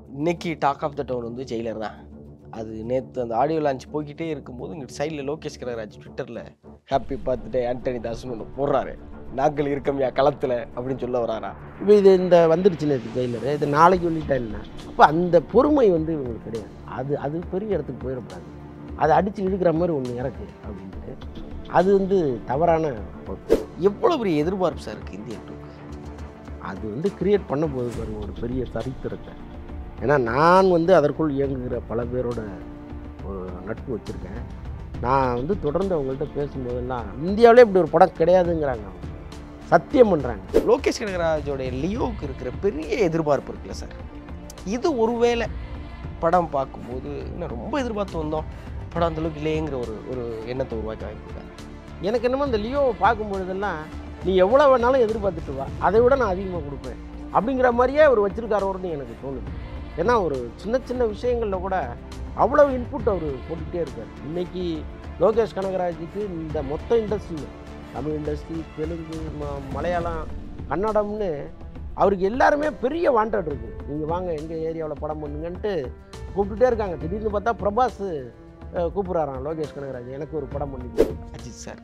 இன்னைக்கு talk of the town வந்து ஜெயிலர் தான் அது நேற்று அந்த ஆடியோ லான்ச் போய்கிட்டே இருக்கும்போது இங்கே சைடில் லோகேஷ் கனகராஜ் ட்விட்டரில் ஹாப்பி பர்த்டே ஆண்டனி தாஸ்னு ஒன்று போடுறாரு நாங்கள் இருக்கமையா களத்தில் அப்படின்னு சொல்ல வராரா இப்போ இது இந்த வந்துடுச்சு நேற்று ஜெயிலர் இது நாளைக்கு சொல்லிட்டேன்னா அப்போ அந்த பொறுமை வந்து இவங்களுக்கு கிடையாது அது அது பெரிய இடத்துக்கு போயிடக்கூடாது அதை அடித்து இழுக்கிற மாதிரி ஒன்று இறக்கு அப்படின்ட்டு அது வந்து தவறான போக்கு. எவ்வளோ பெரிய எதிர்பார்ப்பு சார் இருக்குது இந்தியன் டூக்கு அது வந்து கிரியேட் பண்ண போது பாருங்க ஒரு பெரிய சரித்திரத்தை ஏன்னா நான் வந்து அதற்குள் இயங்குகிற பல பேரோட ஒரு நட்பு வச்சுருக்கேன் நான் வந்து தொடர்ந்து அவங்கள்ட்ட பேசும்போதெல்லாம் இந்தியாவிலே இப்படி ஒரு படம் கிடையாதுங்கிறாங்க அவங்க சத்தியம் பண்ணுறாங்க லோகேஷ் கனகராஜோடைய லியோவுக்கு இருக்கிற பெரிய எதிர்பார்ப்பு இருக்குல்ல சார் இது ஒருவேளை படம் பார்க்கும்போது இன்னும் ரொம்ப எதிர்பார்த்து வந்தோம் படம் அந்தளவுக்கு இல்லையேங்கிற ஒரு ஒரு எண்ணத்தை உருவாக்க வாய்ப்பு எனக்கு என்னமோ இந்த லியோவை பார்க்கும்பொழுதெல்லாம் நீ எவ்வளோ வேணாலும் எதிர்பார்த்துட்டு வா அதை விட நான் அதிகமாக கொடுப்பேன் அப்படிங்கிற மாதிரியே அவர் வச்சிருக்காரோன்னு எனக்கு தோணுது ஏன்னா ஒரு சின்ன சின்ன விஷயங்களில் கூட அவ்வளோ இன்புட் அவர் போட்டுக்கிட்டே இருக்கார் இன்னைக்கு லோகேஷ் கனகராஜுக்கு இந்த மொத்த இண்டஸ்ட்ரி தமிழ் இண்டஸ்ட்ரி தெலுங்கு ம மலையாளம் கன்னடம்னு அவருக்கு எல்லாருமே பெரிய வாண்டட் இருக்குது நீங்கள் வாங்க எங்கள் ஏரியாவில் படம் பண்ணுங்கன்ட்டு கூப்பிட்டுட்டே இருக்காங்க திடீர்னு பார்த்தா பிரபாஸ் அஹ், கூப்பிட்றாராம் லோகேஷ் கனகராஜ் எனக்கு ஒரு படம் பண்ணி கொடு. அஜித் சார்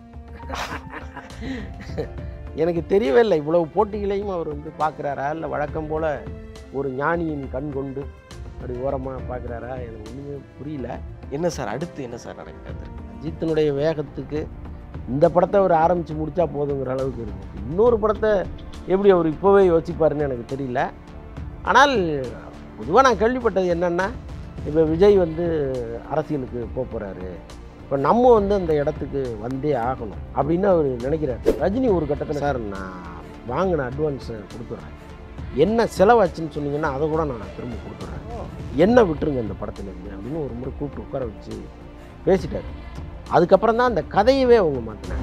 எனக்கு தெரியவே இல்லை இவ்வளவு போட்டிகளையும் அவர் வந்து பார்க்குறாரா இல்லை வழக்கம் போல் ஒரு ஞானியின் கண் கொண்டு அப்படி ஓரமாக பார்க்குறாரா எனக்கு ஒன்றுமே புரியல என்ன சார் அடுத்து என்ன சார் நடக்கிறது அஜித்தினுடைய வேகத்துக்கு இந்த படத்தை அவர் ஆரம்பித்து முடித்தா போதுங்கிற அளவுக்கு இருக்குது இன்னொரு படத்தை எப்படி அவர் இப்போவே யோசிப்பாருன்னு எனக்கு தெரியல ஆனால் பொதுவாக நான் கேள்விப்பட்டது என்னென்னா இப்போ விஜய் வந்து அரசியலுக்கு போக போகிறாரு இப்போ நம்ம வந்து அந்த இடத்துக்கு வந்தே ஆகணும் அப்படின்னு அவர் நினைக்கிறார் ரஜினி ஒரு கட்டத்தில் சார் நான் வாங்கின அட்வான்ஸை கொடுத்துட்றேன் என்ன செலவாச்சுன்னு சொன்னீங்கன்னா அதை கூட நான் திரும்ப கொடுத்துட்றேன் என்ன விட்டுருங்க இந்த படத்துலேருந்து அப்படின்னு ஒரு முறை கூப்பிட்டு உட்கார வச்சு பேசிட்டார் அதுக்கப்புறம் தான் அந்த கதையவே அவங்க மாற்றினாங்க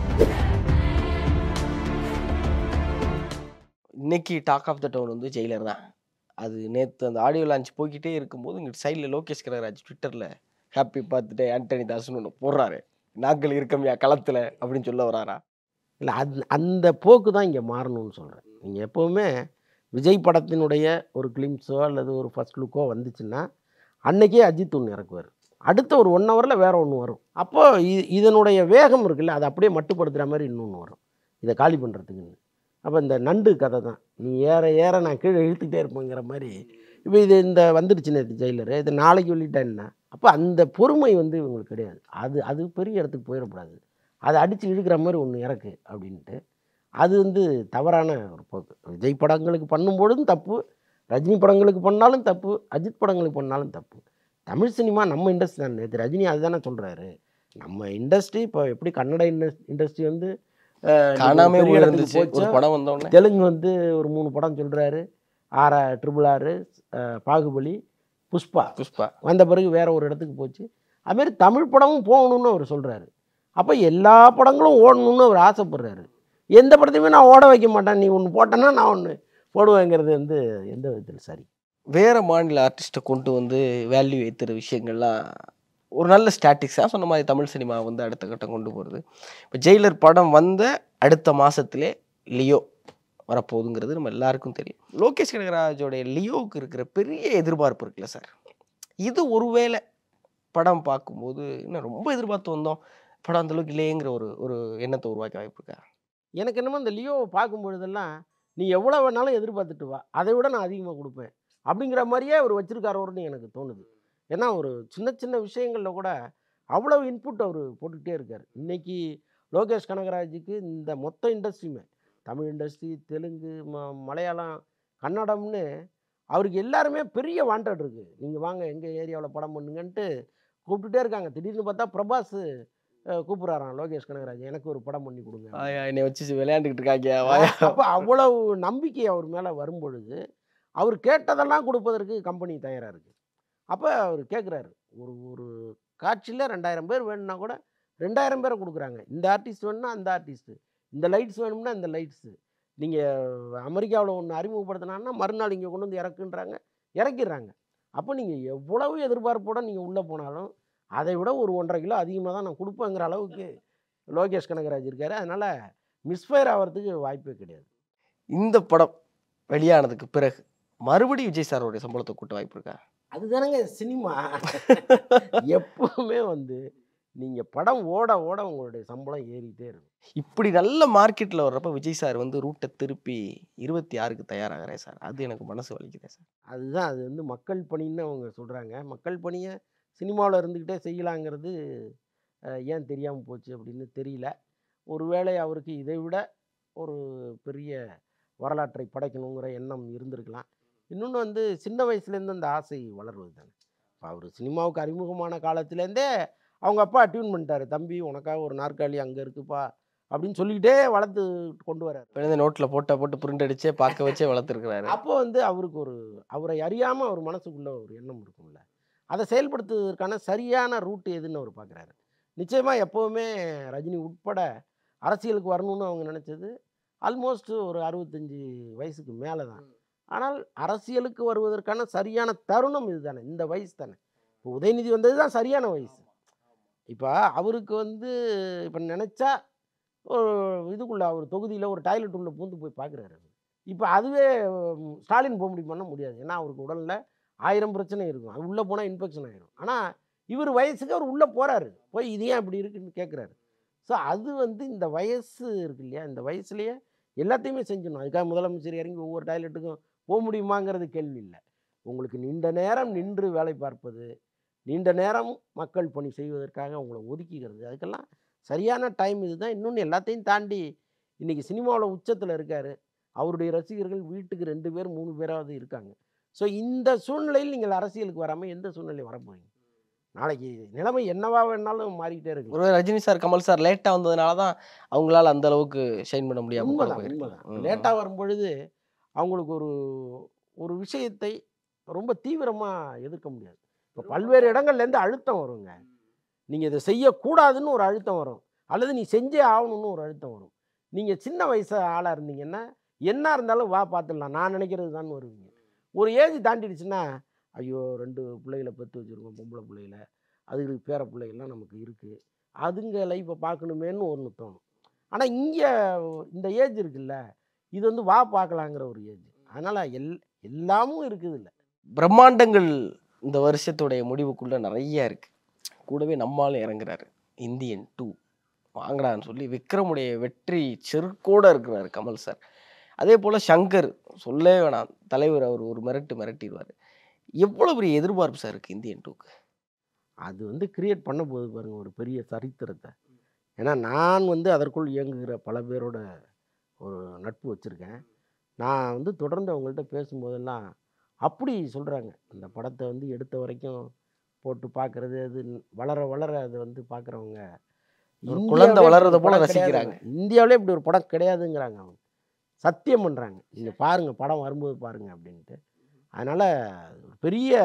இன்னைக்கு டாக் ஆஃப் த டவுன் வந்து ஜெயிலர் தான் அது நேற்று அந்த ஆடியோ லான்ச் போய்கிட்டே இருக்கும்போது இங்கே சைடில் லோகேஷ் கனகராஜ் ட்விட்டரில் ஹாப்பி பர்த்டே ஆண்டனி தாஸ்னு ஒன்று போடுறாரு நாங்கள் இருக்கமையா களத்தில் அப்படின்னு சொல்ல வராரா இல்லை அது அந்த போக்கு தான் இங்கே மாறணும்னு சொல்கிறேன் நீங்கள் எப்போவுமே விஜய் படத்தினுடைய ஒரு கிளிம்ஸோ அல்லது ஒரு ஃபர்ஸ்ட் லுக்கோ வந்துச்சுன்னா அன்னைக்கே அஜித் ஒன்று இறக்குவார் அடுத்த ஒரு ஒன் ஹவரில் வேறு ஒன்று வரும் அப்போது இ இதனுடைய வேகம் இருக்குல்ல அதை அப்படியே மட்டுப்படுத்துகிற மாதிரி இன்னொன்று வரும் இதை காலி பண்ணுறதுக்குன்னு அப்போ இந்த நண்டு கதை தான் நீ ஏற ஏற நான் கீழே இழுத்துக்கிட்டே இருப்பேங்கிற மாதிரி இப்போ இது இந்த வந்துடுச்சு நேற்று ஜெயிலரு இது நாளைக்கு சொல்லிட்டேன்னா அப்போ அந்த பொறுமை வந்து இவங்களுக்கு கிடையாது அது அது பெரிய இடத்துக்கு போயிடக்கூடாது அதை அடித்து இழுக்கிற மாதிரி ஒன்று இறக்கு அப்படின்ட்டு அது வந்து தவறான ஒரு போக்கு விஜய் படங்களுக்கு பண்ணும்பொழுதும் தப்பு ரஜினி படங்களுக்கு பண்ணாலும் தப்பு அஜித் படங்களுக்கு பண்ணாலும் தப்பு தமிழ் சினிமா நம்ம இண்டஸ்ட்ரி தான் நேற்று ரஜினி அதுதானே சொல்கிறாரு நம்ம இண்டஸ்ட்ரி இப்போ எப்படி கன்னட இண்டஸ்ட்ரி வந்து அஹ், காணாமே பெரிய இடத்துக்கு இருந்துச்சு ஒரு போச்சோ, படம் வந்தோடனே தெலுங்கு வந்து ஒரு மூணு படம் சொல்கிறாரு ஆறா ட்ரிபிள் ஆறு அஹ், பாகுபலி புஷ்பா புஷ்பா வந்த பிறகு வேற ஒரு இடத்துக்கு போச்சு அதுமாரி தமிழ் படமும் போகணும்னு அவர் சொல்கிறாரு அப்போ எல்லா படங்களும் ஓடணும்னு அவர் ஆசைப்படுறாரு எந்த படத்தையுமே நான் ஓட வைக்க மாட்டேன் நீ ஒன்று போட்டேன்னா நான் ஒன்று போடுவேங்கிறது வந்து எந்த விதத்தில் சரி வேற மாநில ஆர்டிஸ்ட்டை கொண்டு வந்து வேல்யூ ஏற்றுற விஷயங்கள்லாம் ஒரு நல்ல ஸ்டாட்டிக்ஸாக சொன்ன மாதிரி தமிழ் சினிமா வந்து அடுத்த கட்டம் கொண்டு போகிறது இப்போ ஜெயிலர் படம் வந்த அடுத்த மாதத்திலே லியோ வரப்போகுதுங்கிறது நம்ம எல்லாருக்கும் தெரியும் லோகேஷ் கனகராஜோடைய லியோவுக்கு இருக்கிற பெரிய எதிர்பார்ப்பு இருக்குல்ல சார் இது ஒருவேளை படம் பார்க்கும்போது இன்னும் ரொம்ப எதிர்பார்த்து வந்தோம் படம் அந்தளவுக்கு இல்லையேங்கிற ஒரு ஒரு எண்ணத்தை உருவாக்க வாய்ப்பு இருக்கா எனக்கு என்னமோ இந்த லியோவை பார்க்கும் பொழுதெல்லாம் நீ எவ்வளோ வேணாலும் எதிர்பார்த்துட்டு வா அதை விட நான் அதிகமாக கொடுப்பேன் அப்படிங்கிற மாதிரியே அவர் வச்சிருக்காரோன்னு எனக்கு தோணுது ஏன்னா ஒரு சின்ன சின்ன விஷயங்களில் கூட அவ்வளோ இன்புட் அவர் போட்டுக்கிட்டே இருக்கார் இன்னைக்கு லோகேஷ் கனகராஜுக்கு இந்த மொத்த இண்டஸ்ட்ரியுமே தமிழ் இண்டஸ்ட்ரி தெலுங்கு ம மலையாளம் கன்னடம்னு அவருக்கு எல்லாருமே பெரிய வாண்டட் இருக்குது நீங்கள் வாங்க எங்கள் ஏரியாவில் படம் பண்ணுங்கன்ட்டு கூப்பிட்டுட்டே இருக்காங்க திடீர்னு பார்த்தா பிரபாஸ் அஹ், கூப்பிட்றாராம் லோகேஷ் கனகராஜ் எனக்கு ஒரு படம் பண்ணி கொடுங்க ஆயா, என்னை வச்சு விளையாண்டுக்கிட்டு இருக்காங்க வாயா அப்போ அவ்வளவு நம்பிக்கை அவர் மேலே வரும்பொழுது அவர் கேட்டதெல்லாம் கொடுப்பதற்கு கம்பெனி தயாராக இருக்குது அப்போ அவர் கேட்குறாரு ஒரு ஒரு காட்சியில் ரெண்டாயிரம் பேர் வேணும்னா கூட ரெண்டாயிரம் பேரை கொடுக்குறாங்க இந்த ஆர்டிஸ்ட் வேணும்னா அந்த ஆர்டிஸ்ட்டு இந்த லைட்ஸ் வேணும்னா இந்த லைட்ஸு நீங்கள் அமெரிக்காவில் ஒன்று அறிமுகப்படுத்தினான்னா மறுநாள் இங்கே கொண்டு வந்து இறக்குன்றாங்க இறக்கிடுறாங்க அப்போ நீங்கள் எவ்வளவு எதிர்பார்ப்போட நீங்கள் உள்ளே போனாலும் அதை விட ஒரு ஒன்றரை கிலோ அதிகமாக தான் நான் கொடுப்பேங்கிற அளவுக்கு லோகேஷ் கனகராஜ் இருக்காரு அதனால் மிஸ்ஃபயர் ஆகிறதுக்கு வாய்ப்பே கிடையாது இந்த படம் வெளியானதுக்கு பிறகு மறுபடியும் விஜய் சாரோடைய சம்பளத்தை கூட்ட வாய்ப்பு இருக்கா அதுதானங்க சினிமா எப்பவுமே வந்து நீங்கள் படம் ஓட ஓட உங்களுடைய சம்பளம் ஏறிட்டே இருக்கும் இப்படி நல்ல மார்க்கெட்டில் வர்றப்ப விஜய் சார் வந்து ரூட்டை திருப்பி இருபத்தி ஆறுக்கு தயாராகிறேன் சார் அது எனக்கு மனசு வலிக்குதே சார் அதுதான் அது வந்து மக்கள் பணின்னு அவங்க சொல்கிறாங்க மக்கள் பணியை சினிமாவில் இருந்துக்கிட்டே செய்யலாங்கிறது அஹ், ஏன் தெரியாமல் போச்சு அப்படின்னு தெரியல ஒருவேளை அவருக்கு இதை விட ஒரு பெரிய வரலாற்றை படைக்கணுங்கிற எண்ணம் இருந்திருக்கலாம் இன்னொன்று வந்து சின்ன வயசுலேருந்து அந்த ஆசை வளர்வது தானே இப்போ அவர் சினிமாவுக்கு அறிமுகமான காலத்துலேருந்தே அவங்க அப்பா டியூன் பண்ணிட்டாரு தம்பி உனக்காக ஒரு நாற்காலி அங்கே இருக்குப்பா அப்படின்னு சொல்லிக்கிட்டே வளர்த்து கொண்டு வராரு பிறந்த நோட்டில் போட்டா போட்டு பிரிண்ட் அடிச்சே பார்க்க வச்சே வளர்த்துருக்கிறாரு அப்போ வந்து அவருக்கு ஒரு அவரை அறியாமல் அவர் மனசுக்குள்ள ஒரு எண்ணம் இருக்கும்ல அதை செயல்படுத்துவதற்கான சரியான ரூட் எதுன்னு அவர் பார்க்குறாரு நிச்சயமாக எப்போவுமே ரஜினி உட்பட அரசியலுக்கு வரணும்னு அவங்க நினச்சது ஆல்மோஸ்ட் ஒரு அறுபத்தஞ்சி வயசுக்கு மேலே தான் ஆனால் அரசியலுக்கு வருவதற்கான சரியான தருணம் இதுதானே இந்த வயசு தானே இப்போ உதயநிதி வந்தது தான் சரியான வயசு இப்போ அவருக்கு வந்து இப்போ நினச்சா ஒரு இதுக்குள்ளே அவர் தொகுதியில் ஒரு டாய்லெட் உள்ள பூந்து போய் பார்க்குறாரு இப்போ அதுவே ம், ஸ்டாலின் போக முடியுமான்னா முடியாது ஏன்னா அவருக்கு உடலில் ஆயிரம் பிரச்சனை இருக்கும் அது உள்ளே போனால் இன்ஃபெக்ஷன் ஆயிரும் ஆனால் இவர் வயசுக்கு அவர் உள்ளே போகிறாரு போய் இது ஏன் இப்படி இருக்குன்னு கேட்குறாரு ஸோ அது வந்து இந்த வயசு இருக்கு இல்லையா இந்த வயசுலேயே எல்லாத்தையுமே செஞ்சிடணும் அதுக்காக முதலமைச்சர் இறங்கி ஒவ்வொரு டாய்லெட்டுக்கும் போக முடியுமாங்கிறது கேள்வி இல்லை உங்களுக்கு நீண்ட நேரம் நின்று வேலை பார்ப்பது நீண்ட நேரம் மக்கள் பணி செய்வதற்காக உங்களை ஒதுக்கிக்கிறது அதுக்கெல்லாம் சரியான டைம் இதுதான் இன்னொன்று எல்லாத்தையும் தாண்டி இன்றைக்கி சினிமாவில் உச்சத்தில் இருக்கார் அவருடைய ரசிகர்கள் வீட்டுக்கு ரெண்டு பேர் மூணு பேராவது இருக்காங்க ஸோ இந்த சூழ்நிலையில் நீங்கள் அரசியலுக்கு வராமல் எந்த சூழ்நிலையும் வர போறீங்க நாளைக்கு நிலைமை என்னவா வேணாலும் மாறிக்கிட்டே இருக்கு ஒரு ரஜினி சார் கமல் சார் லேட்டாக வந்ததுனால தான் அவங்களால அந்த அளவுக்கு ஷைன் பண்ண முடியாம கூட உண்மைதான் போயிருக்கு. உண்மைதான் ம். லேட்டாக வரும்பொழுது அவங்களுக்கு ஒரு ஒரு விஷயத்தை ரொம்ப தீவிரமாக எதிர்க்க முடியாது இப்போ பல்வேறு இடங்கள்லேருந்து அழுத்தம் வருங்க நீங்கள் இதை செய்யக்கூடாதுன்னு ஒரு அழுத்தம் வரும் அல்லது நீ செஞ்சே ஆகணும்னு ஒரு அழுத்தம் வரும் நீங்கள் சின்ன வயசு ஆளாக இருந்தீங்கன்னா என்ன இருந்தாலும் வா பார்த்துடலாம் நான் நினைக்கிறது தான் வருவீங்க ஒரு ஏஜ் தாண்டிடுச்சுன்னா ஐயோ ரெண்டு பிள்ளைகளை பெற்று வச்சுருக்கோம் பொம்பளை பிள்ளைகள அதுகளுக்கு பேர பிள்ளைகள்லாம் நமக்கு இருக்குது அதுங்க லைஃப்பை பார்க்கணுமேன்னு ஒன்று தோணும் ஆனால் இங்கே இந்த ஏஜ் இருக்குல்ல இது வந்து வா பார்க்கலாங்கிற ஒரு ஏஜ் அதனால் எல் எல்லாமும் இருக்குது இல்லை பிரம்மாண்டங்கள் இந்த வருஷத்துடைய முடிவுக்குள்ள நிறைய இருக்கு கூடவே நம்மாலும் இறங்குறாரு இந்தியன் டூ வாங்கடான்னு சொல்லி விக்ரமுடைய வெற்றி செருக்கோட இருக்கிறாரு கமல் சார் அதே போல சங்கர் சொல்லவே வேணாம் தலைவர் அவர் ஒரு மிரட்டு மிரட்டிடுவார் எவ்வளோ பெரிய எதிர்பார்ப்பு சார் இருக்கு இந்தியன் டூக்கு அது வந்து கிரியேட் பண்ண போகுது பாருங்க ஒரு பெரிய சரித்திரத்தை ஏன்னா நான் வந்து அதற்குள் இயங்குகிற பல பேரோட ஒரு நட்பு வச்சுருக்கேன் நான் வந்து தொடர்ந்து அவங்கள்ட்ட பேசும்போதெல்லாம் அப்படி சொல்கிறாங்க இந்த படத்தை வந்து எடுத்த வரைக்கும் போட்டு பார்க்குறது அது வளர வளர அது வந்து பார்க்குறவங்க ஒரு குழந்தை வளர்றத போல ரசிக்கிறாங்க. இந்தியாவிலே இப்படி ஒரு படம் கிடையாதுங்கிறாங்க அவங்க சத்தியம் பண்ணுறாங்க நீங்கள் பாருங்கள் படம் வரும்போது பாருங்கள் அப்படின்ட்டு அதனால் ஒரு பெரிய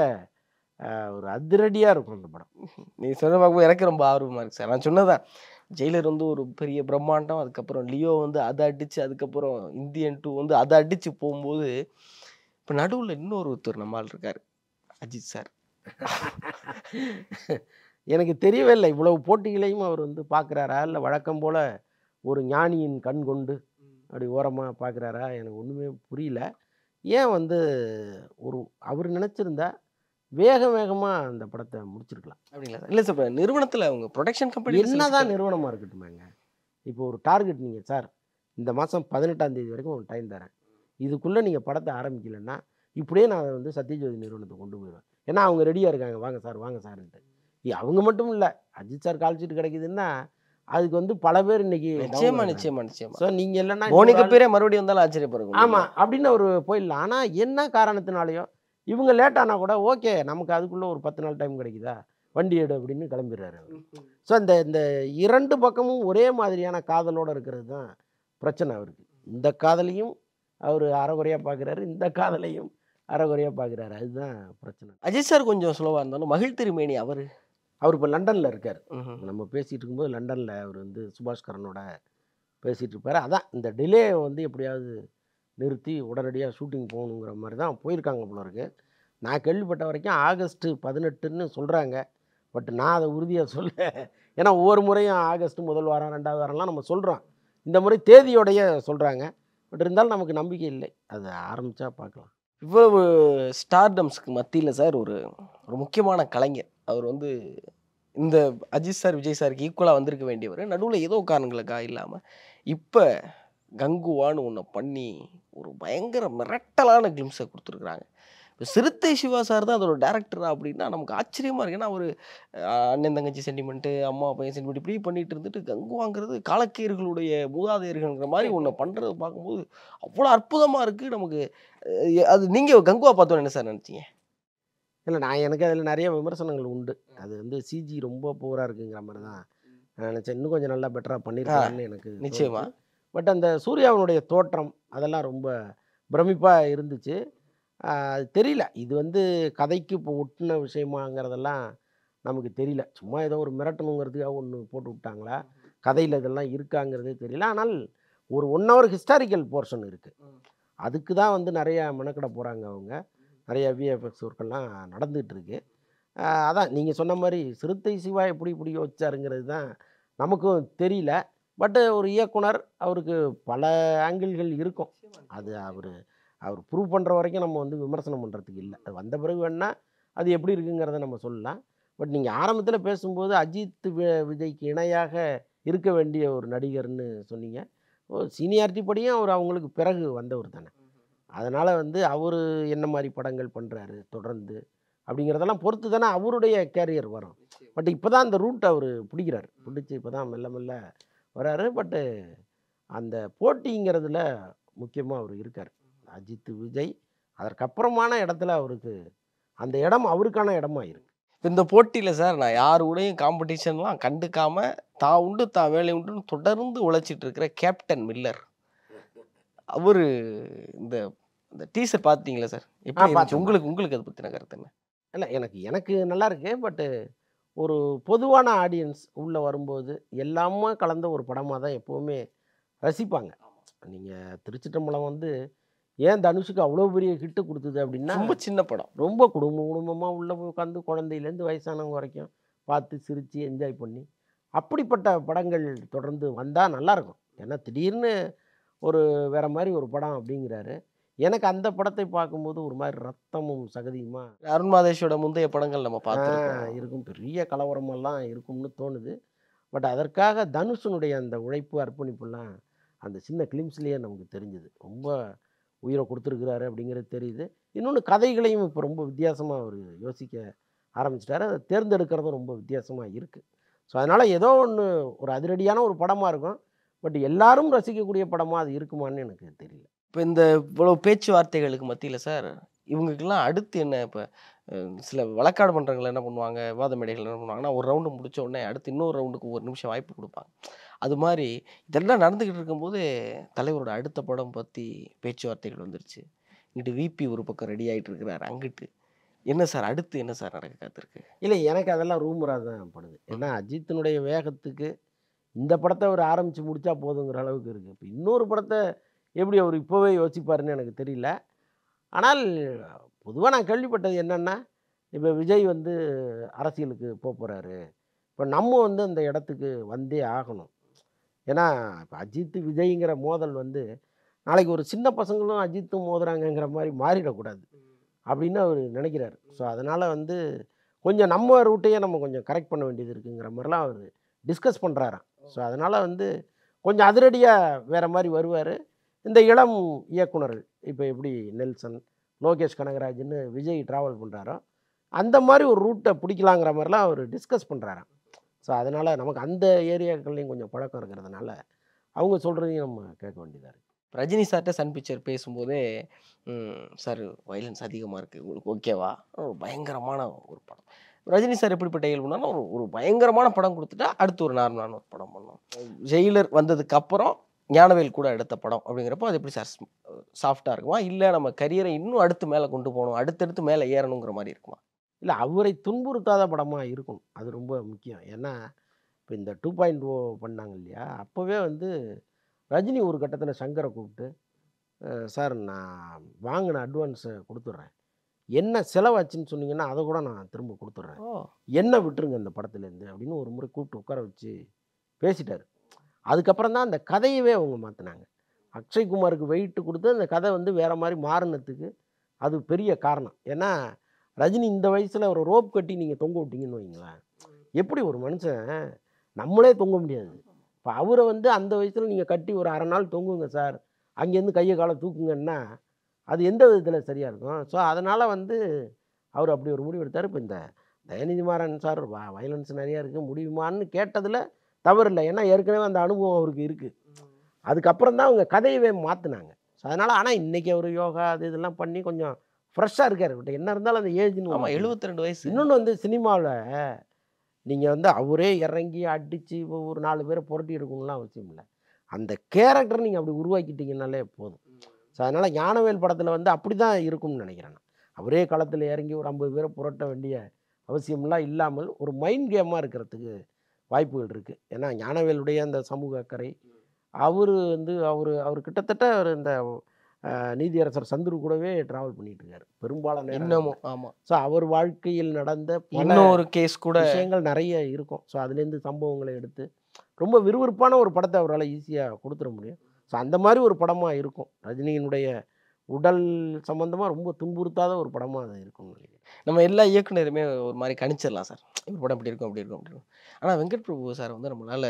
அஹ், ஒரு அதிரடியாக இருக்கும் அந்த படம் நீ சொன்ன பார்க்கும்போது எனக்கு ரொம்ப ஆர்வமாக இருக்கு சார் நான் சொன்னதான் ஜெயிலர் வந்து ஒரு பெரிய பிரம்மாண்டம் அதுக்கப்புறம் லியோ வந்து அதை அடித்து அதுக்கப்புறம் இந்தியன் டூ வந்து அதை அடித்து போகும்போது இப்போ நடுவில் இன்னொரு ஒருத்தர் நம்மால் இருக்கார் அஜித் சார் எனக்கு தெரியவே இல்லை இவ்வளவு போட்டிகளையும் அவர் வந்து பார்க்குறாரா இல்லை வழக்கம் போல் ஒரு ஞானியின் கண் கொண்டு அப்படி ஓரமாக பார்க்குறாரா எனக்கு ஒன்றுமே புரியல ஏன் வந்து ஒரு அவர் நினச்சிருந்தா வேக வேகமாக அந்த படத்தை முடிச்சிருக்கலாம் அப்படிங்களா சார் இல்லை சார் இப்போ நிறுவனத்தில் அவங்க ப்ரொடக்ஷன் கம்பெனி என்னதான் நிறுவனமாக இருக்கட்டுமேங்க இப்போ ஒரு டார்கெட் நீங்கள் சார் இந்த மாதம் பதினெட்டாம் தேதி வரைக்கும் ஒரு டைம் தரேன் இதுக்குள்ளே நீங்கள் படத்தை ஆரம்பிக்கலைன்னா இப்படியே நான் அதை வந்து சத்யஜோதி நிறுவனத்தை கொண்டு போயிடுவேன் ஏன்னா அவங்க ரெடியாக இருக்காங்க வாங்க சார் வாங்க சார்ன்ட்டு ஏ, அவங்க மட்டும் இல்லை அஜித் சார் கால் ஷீட் கிடைக்குதுன்னா அதுக்கு வந்து பல பேர் இன்னைக்கு நிச்சயமா நிச்சயமா நிச்சயமா ஸோ நீங்கள் இல்லைன்னா போனிக்கு பேரே மறுபடியும் வந்தாலும் ஆச்சரியப்படுங்க ஆமாம் அப்படின்னு ஒரு போயிடலாம் ஆனால் என்ன காரணத்தினாலையோ இவங்க லேட் ஆனால் கூட ஓகே நமக்கு அதுக்குள்ளே ஒரு பத்து நாள் டைம் கிடைக்குதா வண்டி எடு அப்படின்னு கிளம்பிடுறாரு அவர் ஸோ இந்த இந்த இரண்டு பக்கமும் ஒரே மாதிரியான காதலோடு இருக்கிறது தான் பிரச்சனை அவருக்கு இந்த காதலையும் அவர் அறகுறையாக பார்க்குறாரு இந்த காதலையும் அறகுறையாக பார்க்குறாரு அதுதான் பிரச்சனை அஜித் சார் கொஞ்சம் ஸ்லோவாக இருந்தாலும் மகிழ் திருமேனி அவர் அவர் இப்போ லண்டனில் இருக்கார் நம்ம பேசிகிட்டு இருக்கும்போது லண்டனில் அவர் வந்து சுபாஷ் கரனோட பேசிகிட்டு இருப்பார் அதான் இந்த டிலே வந்து எப்படியாவது நிறுத்தி உடனடியாக ஷூட்டிங் போகணுங்கிற மாதிரி தான் போயிருக்காங்க போல இருக்கு நான் கேள்விப்பட்ட வரைக்கும் ஆகஸ்ட் பதினெட்டுன்னு சொல்கிறாங்க பட் நான் அதை உறுதியாக சொல்ல ஏன்னா ஒவ்வொரு முறையும் ஆகஸ்ட் முதல் வாரம் ரெண்டாவது வாரம்லாம் நம்ம சொல்கிறோம் இந்த முறை தேதியோடைய சொல்கிறாங்க பட் இருந்தாலும் நமக்கு நம்பிக்கை இல்லை அது ஆரம்பித்தா பார்க்கலாம் இவ்வளவு ஸ்டார்டம்ஸ்க்கு மத்தியில் சார் ஒரு ஒரு முக்கியமான கலைஞர் அவர் வந்து இந்த அஜித் சார் விஜய் சாருக்கு ஈக்குவலாக வந்திருக்க வேண்டியவர் நடுவில் ஏதோ காரணங்களுக்காக இல்லாமல் இப்போ கங்குவான்னு ஒன்று பண்ணி ஒரு பயங்கர மிரட்டலான கிளிம்ஸை கொடுத்துருக்குறாங்க இப்போ சிறுத்தை சிவா சார் தான் அதோட டேரக்டரா அப்படின்னா நமக்கு ஆச்சரியமாக இருக்கு ஏன்னா அவர் அண்ணன் தங்கச்சி சென்டிமெண்ட்டு அம்மா பையன் சென்டிமெண்ட் இப்படி பண்ணிட்டு இருந்துட்டு கங்குவாங்கிறது காலக்கேயர்களுடைய மூதாதையர்கள்ங்கிற மாதிரி ஒன்று பண்ணுறது பார்க்கும்போது அவ்வளோ அற்புதமாக இருக்குது நமக்கு அஹ் அது நீங்கள் கங்குவா பார்த்தோன்னு என்ன சார் நினச்சிங்க இல்லை நான் எனக்கு அதில் நிறைய விமர்சனங்கள் உண்டு அது வந்து சிஜி ரொம்ப போராக இருக்குங்கிற மாதிரி தான் நான் நினச்சேன் இன்னும் கொஞ்சம் நல்லா பெட்டராக பண்ணியிருக்காங்கன்னு எனக்கு நிச்சயமா பட் அந்த சூர்யாவினுடைய தோற்றம் அதெல்லாம் ரொம்ப பிரமிப்பாக இருந்துச்சு ஆஹ் அது தெரியல இது வந்து கதைக்கு இப்போ ஒட்டின விஷயமாங்கிறதெல்லாம் நமக்கு தெரியல சும்மா ஏதோ ஒரு மிரட்டணுங்கிறதுக்காக ஒன்று போட்டு விட்டாங்களா கதையில் இதெல்லாம் இருக்காங்கிறதே தெரியல ஆனால் ஒரு ஒன் ஹவர் ஹிஸ்டாரிக்கல் போர்ஷன் இருக்குது அதுக்கு தான் வந்து நிறைய மெனக்கிட போகிறாங்க அவங்க நிறைய விஎஃப்எக்ஸ் ஒர்க்கெல்லாம் நடந்துகிட்டு இருக்கு ஆஹ் அதான் நீங்கள் சொன்ன மாதிரி சிறுத்தை சிவா எப்படி இப்படி யோசிச்சாருங்கிறது தான் நமக்கும் தெரியல பட்டு ஒரு இயக்குனர் அவருக்கு பல ஆங்கிள்கள் இருக்கும் அது அவர் அவர் ப்ரூவ் பண்ணுற வரைக்கும் நம்ம வந்து விமர்சனம் பண்ணுறதுக்கு இல்லை அது வந்த பிறகு வேணால் அது எப்படி இருக்குங்கிறத நம்ம சொல்லலாம் பட் நீங்கள் ஆரம்பத்தில் பேசும்போது அஜித் வி- விஜய்க்கு இணையாக இருக்க வேண்டிய ஒரு நடிகர்னு சொன்னீங்க சீனியாரிட்டி படியும் அவர் அவங்களுக்கு பிறகு வந்தவர் தானே அதனால் வந்து அவர் என்ன மாதிரி படங்கள் பண்ணுறாரு தொடர்ந்து அப்படிங்கிறதெல்லாம் பொறுத்து தானே அவருடைய கேரியர் வரும் பட் இப்போ தான் அந்த ரூட் அவர் பிடிக்கிறார் பிடிச்சி இப்போ தான் மெல்ல மெல்ல வராரு பட்டு அந்த போட்டிங்கிறதுல முக்கியமாக அவர் இருக்கார் அஜித் விஜய் அதற்கப்புறமான இடத்துல அவருக்கு அந்த இடம் அவருக்கான இடமா இருக்கு இந்த போட்டியில் சார் நான் யார் கூடயும் காம்படிஷன்லாம் கண்டுக்காம தான் உண்டு தான் வேலை உண்டுன்னு தொடர்ந்து உழைச்சிட்டு இருக்கிற கேப்டன் மில்லர் அவர் இந்த இந்த டீசர் பார்த்தீங்களா சார் எப்படி இருந்துச்சு? பார்த்தேன். உங்களுக்கு உங்களுக்கு அதை பற்றின கருத்து என்ன இல்லை எனக்கு எனக்கு நல்லா இருக்கு பட்டு ஒரு பொதுவான ஆடியன்ஸ் உள்ளே வரும்போது எல்லாமே கலந்த ஒரு படமாக தான் எப்போவுமே ரசிப்பாங்க நீங்கள் திருச்சிட்டம்பலம் வந்து ஏன் தனுஷுக்கு அவ்வளோ பெரிய ஹிட்டு கொடுத்தது அப்படின்னா ரொம்ப சின்ன படம் ரொம்ப குடும்ப குடும்பமாக உள்ளே போய் உட்காந்து குழந்தையிலேருந்து வயசானவங்க வரைக்கும் பார்த்து சிரித்து என்ஜாய் பண்ணி அப்படிப்பட்ட படங்கள் தொடர்ந்து வந்தால் நல்லாயிருக்கும் ஏன்னா திடீர்னு ஒரு வேற மாதிரி ஒரு படம் அப்படிங்கிறாரு எனக்கு அந்த படத்தை பார்க்கும்போது ஒரு மாதிரி ரத்தமும் சகதியுமா அருண் மாதேஷோட முந்தைய படங்கள் நம்ம பார்த்துருக்கோம் ஆ, இருக்கும் பெரிய கலவரமெல்லாம் இருக்கும்னு தோணுது பட் அதற்காக தனுஷனுடைய அந்த உழைப்பு அர்ப்பணிப்புலாம் அந்த சின்ன கிளிம்ஸ்லேயே நமக்கு தெரிஞ்சுது ரொம்ப உயிரை கொடுத்துருக்குறாரு அப்படிங்கிறது தெரியுது இன்னொன்று கதைகளையும் இப்போ ரொம்ப வித்தியாசமாக அவர் யோசிக்க ஆரம்பிச்சிட்டாரு அதை தேர்ந்தெடுக்கிறதும் ரொம்ப வித்தியாசமாக இருக்குது ஸோ அதனால் ஏதோ ஒன்று ஒரு அதிரடியான ஒரு படமாக இருக்கும் பட் எல்லாரும் ரசிக்கக்கூடிய படமாக அது இருக்குமான்னு எனக்கு தெரியல இப்போ இந்த இவ்வளோ பேச்சுவார்த்தைகளுக்கு மத்தியில் சார் இவங்களுக்கெல்லாம் அடுத்து என்ன இப்போ சில வழக்காடு பண்ணுறவங்க என்ன பண்ணுவாங்க விவாத மேடைகள் என்ன பண்ணுவாங்கன்னா ஒரு ரவுண்டு முடிச்ச உடனே அடுத்து இன்னொரு ரவுண்டுக்கு ஒரு நிமிஷம் வாய்ப்பு கொடுப்பாங்க அது மாதிரி இதெல்லாம் நடந்துக்கிட்டு இருக்கும்போது தலைவரோட அடுத்த படம் பற்றி பேச்சுவார்த்தைகள் வந்துருச்சு இங்கிட்டு விபி ஒரு பக்கம் ரெடி ஆகிட்டு இருக்கிறாரு அங்கிட்டு என்ன சார் அடுத்து என்ன சார் நடக்க காத்திருக்கு இல்லை எனக்கு அதெல்லாம் ரூமராக தான் படுது ஏன்னா அஜித்தினுடைய வேகத்துக்கு இந்த படத்தை அவர் ஆரம்பித்து முடித்தா போதுங்கிற அளவுக்கு இருக்குது இப்போ இன்னொரு படத்தை எப்படி அவர் இப்போவே யோசிப்பாருன்னு எனக்கு தெரியல ஆனால் பொதுவாக நான் கேள்விப்பட்டது என்னென்னா இப்போ விஜய் வந்து அரசியலுக்கு போக போகிறாரு இப்போ நம்ம வந்து அந்த இடத்துக்கு வந்தே ஆகணும் ஏன்னா இப்போ அஜித் விஜய்ங்கிற மோதல் வந்து நாளைக்கு ஒரு சின்ன பசங்களும் அஜித்தும் மோதுறாங்கங்கிற மாதிரி மாறிடக்கூடாது அப்படின்னு அவர் நினைக்கிறாரு ஸோ அதனால் வந்து கொஞ்சம் நம்ம ரூட்டையே நம்ம கொஞ்சம் கரெக்ட் பண்ண வேண்டியது இருக்குங்கிற மாதிரிலாம் அவர் டிஸ்கஸ் பண்ணுறாராம் ஸோ அதனால் வந்து கொஞ்சம் அதிரடியாக வேறு மாதிரி வருவார் இந்த இளம் இயக்குனர்கள் இப்போ எப்படி நெல்சன் லோகேஷ் கனகராஜ்னு விஜய் ட்ராவல் பண்ணுறாரோ அந்த மாதிரி ஒரு ரூட்டை பிடிக்கலாங்கிற மாதிரிலாம் அவர் டிஸ்கஸ் பண்ணுறாராம் ஸோ அதனால் நமக்கு அந்த ஏரியாக்கள்லையும் கொஞ்சம் பழக்கம் இருக்கிறதுனால அவங்க சொல்கிறதையும் நம்ம கேட்க வேண்டியதாக இருக்குது ரஜினி சார்கிட்ட சன் பிக்சர் பேசும்போதே சார் வயலன்ஸ் அதிகமாக இருக்குது உங்களுக்கு ஓகேவா ஒரு பயங்கரமான ஒரு படம் ரஜினி சார் எப்படிப்பட்ட இயல்புனாலும் ஒரு ஒரு பயங்கரமான படம் கொடுத்துட்டா அடுத்து ஒரு நார்மலான ஒரு படம் பண்ணோம் ஜெயிலர் வந்ததுக்கு அப்புறம் ஞானவேல் கூட எடுத்த படம் அப்படிங்கிறப்போ அது எப்படி சார் சாஃப்டாக இருக்குமா இல்லை நம்ம கரியரை இன்னும் அடுத்து மேலே கொண்டு போகணும் அடுத்தடுத்து மேலே ஏறணுங்கிற மாதிரி இருக்குமா இல்லை அவரை துன்புறுத்தாத படமாக இருக்கும் அது ரொம்ப முக்கியம் ஏன்னா இப்போ இந்த டூ பாயிண்ட் ஓ பண்ணாங்க இல்லையா அப்போவே வந்து ரஜினி ஒரு கட்டத்தில் சங்கரை கூப்பிட்டு "அஹ் சார் நான் வாங்கின அட்வான்ஸை கொடுத்துட்றேன் என்ன செலவாச்சுன்னு சொன்னீங்கன்னா அதை கூட நான் திரும்ப கொடுத்துட்றேன் ஓ என்ன விட்டுருங்க இந்த படத்துலேருந்து அப்படின்னு ஒரு முறை கூப்பிட்டு உட்கார வச்சு பேசிட்டார் அதுக்கப்புறம் தான் அந்த கதையவே அவங்க மாற்றினாங்க அக்ஷய்குமாருக்கு வெயிட்டு கொடுத்து அந்த கதை வந்து வேறு மாதிரி மாறினத்துக்கு அது பெரிய காரணம் ஏன்னா ரஜினி இந்த வயசில் ஒரு ரோப் கட்டி நீங்கள் தொங்க விட்டீங்கன்னு வைங்களேன் எப்படி ஒரு மனுஷன் நம்மளே தொங்க முடியாது இப்போ அவரை வந்து அந்த வயசில் நீங்கள் கட்டி ஒரு அரை நாள் தொங்குங்க சார் அங்கேருந்து கையை காலை தூக்குங்கன்னா அது எந்த விதத்தில் சரியாக இருக்கும் ஸோ அதனால் வந்து அவர் அப்படி ஒரு முடிவு எடுத்தார் இப்போ இந்த தயநிதி மாறன் சார் வயலன்ஸ் நிறையா இருக்குது முடியுமான்னு கேட்டதில் தவறு இல்லை ஏன்னா ஏற்கனவே அந்த அனுபவம் அவருக்கு இருக்குது அதுக்கப்புறம் தான் அவங்க கதையவே மாற்றினாங்க ஸோ அதனால் ஆனால் இன்றைக்கி அவர் யோகா அது இதெல்லாம் பண்ணி கொஞ்சம் ஃப்ரெஷ்ஷாக இருக்கார் பட் என்ன இருந்தாலும் அந்த ஏஜ்னு ஆமா 72 ரெண்டு வயசு இன்னொன்று வந்து சினிமாவில் நீங்கள் வந்து அவரே இறங்கி அடித்து ஒரு நாலு பேரை புரட்டி எடுக்கணும்லாம் அவசியம் இல்லை அந்த கேரக்டர் நீங்கள் அப்படி உருவாக்கிட்டீங்கனாலே போதும் ஸோ அதனால் ஞானவேல் படத்தில் வந்து அப்படி தான் இருக்கும்னு நினைக்கிறேன் நான் அவரே களத்தில் இறங்கி ஒரு ஐம்பது பேரை புரட்ட வேண்டிய அவசியம்லாம் இல்லாமல் ஒரு மைண்ட் கேமாக இருக்கிறதுக்கு வாய்ப்புகள் இருக்குது ஏன்னா ஞானவேலுடைய அந்த சமூக அக்கறை அவர் வந்து அவர் அவர் கிட்டத்தட்ட அவர் இந்த அஹ், நீதியரசர் சந்துரு கூடவே ட்ராவல் பண்ணிட்டு இருக்காரு பெரும்பாலான இன்னமும் ஆமா ஸோ அவர் வாழ்க்கையில் நடந்த பல இன்னொரு கேஸ் கூட விஷயங்கள் நிறைய இருக்கும் ஸோ அதுலேருந்து சம்பவங்களை எடுத்து ரொம்ப விறுவிறுப்பான ஒரு படத்தை அவரால் ஈஸியாக கொடுத்துட முடியும் ஸோ அந்த மாதிரி ஒரு படமாக இருக்கும் ரஜினியினுடைய உடல் சம்பந்தமாக ரொம்ப துன்புறுத்தாத ஒரு படமாக அது இருக்கும்னு நினைக்கிறேன் நம்ம எல்லா இயக்குனருமே ஒரு மாதிரி கணிச்சிடலாம் சார் இவர் படம் இப்படி இருக்கும் அப்படி இருக்கும் அப்படி இருக்கும் ஆனா வெங்கட் பிரபு சார் வந்து நம்மளால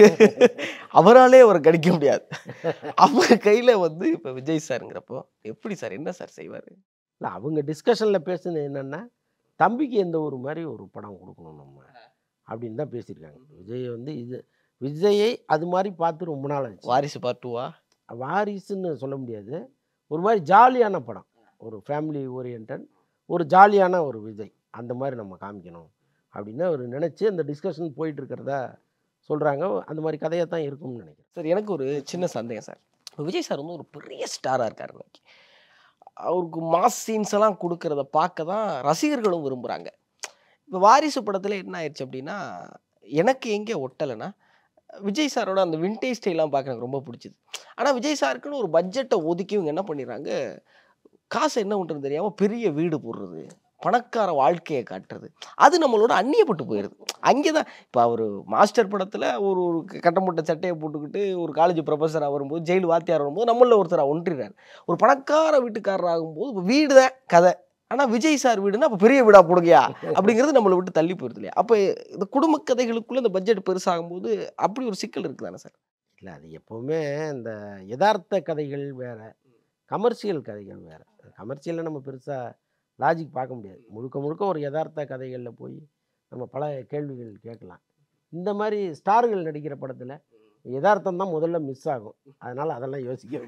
அவராலே அவரை கணிக்க முடியாது அவர் கையில வந்து இப்ப விஜய் சாருங்கிறப்போ எப்படி சார் என்ன சார் செய்வாரு இல்லை அவங்க டிஸ்கஷனில் பேசுனது என்னென்னா தம்பிக்கு எந்த ஒரு மாதிரி ஒரு படம் கொடுக்கணும் நம்ம அப்படின்னு தான் பேசியிருக்காங்க விஜய் வந்து இது விஜயை அது மாதிரி பார்த்து ரொம்ப நாள் ஆச்சு வாரிசு பார்ட் டூவா வாரிசுன்னு சொல்ல முடியாது ஒரு மாதிரி ஜாலியான படம் ஒரு ஃபேமிலி ஓரியன்ட் ஒரு ஜாலியான ஒரு விஜய் அந்த மாதிரி நம்ம காமிக்கணும் அப்படின்னு அவர் நினச்சி அந்த டிஸ்கஷன் போயிட்டு இருக்கிறதா சொல்கிறாங்க அந்த மாதிரி கதையாக தான் இருக்கும்னு நினைக்கிறேன் சார் எனக்கு ஒரு சின்ன சந்தேகம் சார் இப்ப விஜய் சார் வந்து ஒரு பெரிய ஸ்டாராக இருக்காரு இன்னைக்கு அவருக்கு மாஸ் சீன்ஸ் எல்லாம் கொடுக்கறத பார்க்க தான் ரசிகர்களும் விரும்புகிறாங்க இப்போ வாரிசு படத்தில் என்ன ஆயிடுச்சு அப்படின்னா எனக்கு எங்கே ஒட்டலைன்னா விஜய் சாரோட அந்த விண்டேஜ் ஸ்டைலாம் பார்க்க எனக்கு ரொம்ப பிடிச்சிது ஆனால் விஜய் சாருக்குன்னு ஒரு பட்ஜெட்டை ஒதுக்கி இவங்க என்ன பண்ணிடுறாங்க காசு என்ன பண்ணுறது தெரியாமல் பெரிய வீடு போடுறது பணக்கார வாழ்க்கையை காட்டுறது அது நம்மளோட அந்நியப்பட்டு போயிடுது அங்கே தான் இப்போ அவர் மாஸ்டர் படத்தில் ஒரு ஒரு கட்டமுட்ட சட்டையை போட்டுக்கிட்டு ஒரு காலேஜ் ப்ரொஃபஸராக வரும்போது ஜெயில் வாத்தியார் வரும்போது நம்மள ஒருத்தராக ஒன்றிறார் ஒரு பணக்கார வீட்டுக்காரர் ஆகும்போது இப்போ வீடு தான் கதை ஆனால் விஜய் சார் வீடுன்னா அப்போ பெரிய வீடா போடுங்கயா அப்படிங்கிறது நம்மளை விட்டு தள்ளி போயிருது இல்லையா அப்போ இந்த குடும்ப கதைகளுக்குள்ள இந்த பட்ஜெட் பெருசாகும்போது அப்படி ஒரு சிக்கல் இருக்குதானே சார் இல்லை அது எப்போவுமே இந்த யதார்த்த கதைகள் வேறு கமர்ஷியல் கதைகள் வேறு கமர்ஷியலில் நம்ம பெருசாக லாஜிக் பார்க்க முடியாது முழுக்க முழுக்க ஒரு யதார்த்த கதைகளில் போய் நம்ம பல கேள்விகள் கேட்கலாம் இந்த மாதிரி ஸ்டார்கள் நடிக்கிற படத்தில் யதார்த்தம் தான் முதல்ல மிஸ் ஆகும் அதனால் அதெல்லாம் யோசிக்க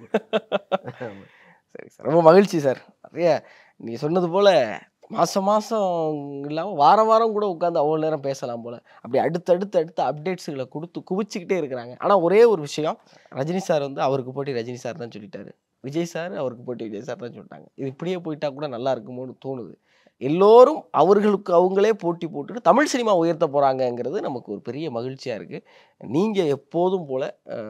ஆமா. சரி சார் ரொம்ப மகிழ்ச்சி சார் நிறைய நீங்கள் சொன்னது போல் மாதம் மாதம் இல்லாமல் வாரம் வாரம் கூட உட்காந்து அவ்வளோ நேரம் பேசலாம் போல் அப்படி அடுத்தடுத்து அடுத்த அப்டேட்ஸுகளை கொடுத்து குவிச்சிக்கிட்டே இருக்கிறாங்க ஆனால் ஒரே ஒரு விஷயம் ரஜினி சார் வந்து அவருக்கு போட்டி ரஜினி சார் தான் சொல்லிட்டாரு விஜய் சார் அவருக்கு போட்டி விஜய் சார் தான் சொல்லிட்டாங்க இது இப்படியே போயிட்டா கூட நல்லா இருக்குமோன்னு தோணுது எல்லோரும் அவர்களுக்கு அவங்களே போட்டி போட்டுட்டு தமிழ் சினிமா உயர்த்த போகிறாங்கங்கிறது நமக்கு ஒரு பெரிய மகிழ்ச்சியாக இருக்குது நீங்கள் எப்போதும் போல்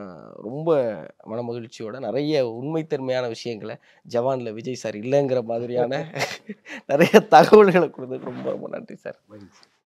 ரொம்ப மன மகிழ்ச்சியோட நிறைய உண்மைத்தன்மையான விஷயங்களை ஜவானில் விஜய் சார் இல்லைங்கிற மாதிரியான நிறைய தகவல்களை கொடுத்து ரொம்ப ரொம்ப நன்றி சார் மகிழ்ச்சி